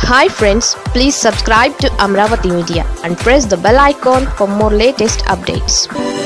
hi friends please subscribe to Amaravati media and press the bell icon for more latest updates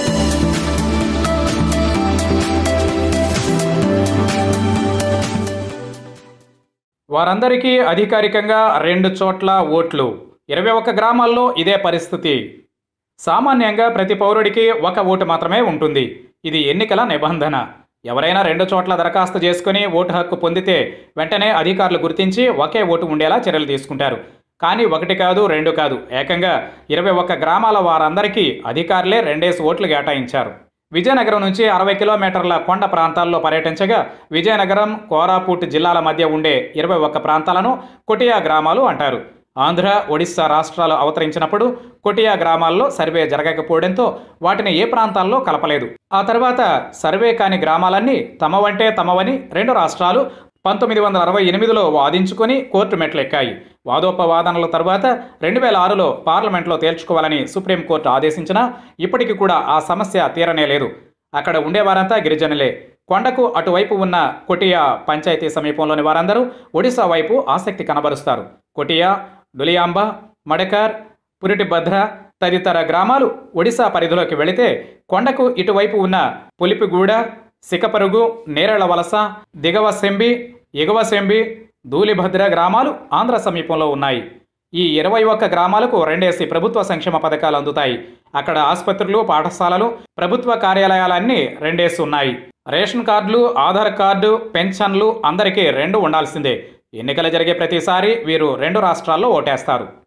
వారందరికీ అధికారికంగా రెండు చోట్ల ఓట్లు ఇరవై ఒక్క గ్రామాల్లో ఇదే పరిస్థితి సామాన్యంగా ప్రతి పౌరుడికి ఒక ఓటు మాత్రమే ఉంటుంది ఇది ఎన్నికల నిబంధన ఎవరైనా రెండు చోట్ల దరఖాస్తు చేసుకుని ఓటు హక్కు పొందితే వెంటనే అధికారులు గుర్తించి ఒకే ఓటు ఉండేలా చర్యలు తీసుకుంటారు కానీ ఒకటి కాదు రెండు కాదు ఏకంగా ఇరవై ఒక్క గ్రామాల వారందరికీ అధికారులే రెండేసి ఓట్లు కేటాయించారు విజయనగరం నుంచి అరవై కిలోమీటర్ల కొండ ప్రాంతాల్లో పర్యటించగా విజయనగరం కోరాపుట్ జిల్లాల మధ్య ఉండే ఇరవై ఒక్క ప్రాంతాలను కొటియా గ్రామాలు అంటారు ఆంధ్ర ఒడిశా రాష్ట్రాలు అవతరించినప్పుడు కొటియా గ్రామాల్లో సర్వే జరగకపోవడంతో వాటిని ఏ ప్రాంతాల్లో కలపలేదు ఆ తర్వాత సర్వే కాని గ్రామాలన్నీ తమవంటే తమవని రెండు రాష్ట్రాలు పంతొమ్మిది వందల అరవై ఎనిమిదిలో వాదించుకొని కోర్టు మెట్లెక్కాయి వాదోపవాదనల తరువాత రెండు వేల ఆరులో పార్లమెంట్లో తేల్చుకోవాలని సుప్రీంకోర్టు ఆదేశించినా ఇప్పటికీ కూడా ఆ సమస్య తీరనే లేదు అక్కడ ఉండేవారంతా గిరిజనులే కొండకు అటువైపు ఉన్న కొటియా పంచాయతీ సమీపంలోని వారందరూ ఒడిశా వైపు ఆసక్తి కనబరుస్తారు కొటియా డులియాంబ మడకర్ పురిటిభద్ర తదితర గ్రామాలు ఒడిశా పరిధిలోకి వెళితే కొండకు ఇటువైపు ఉన్న పులిపిగూడ సికపరుగు నేరళ వలస దిగవ సెంబి ఎగువ సెంబి ధూళిభద్ర గ్రామాలు ఆంధ్ర సమీపంలో ఉన్నాయి ఈ ఇరవై ఒక్క గ్రామాలకు రెండేసి ప్రభుత్వ సంక్షేమ పథకాలు అందుతాయి అక్కడ ఆసుపత్రులు పాఠశాలలు ప్రభుత్వ కార్యాలయాలన్నీ రెండేసి ఉన్నాయి రేషన్ కార్డులు ఆధార్ కార్డు పెన్షన్లు అందరికీ రెండు ఉండాల్సిందే ఎన్నికలు జరిగే ప్రతిసారి వీరు రెండు రాష్ట్రాల్లో ఓటేస్తారు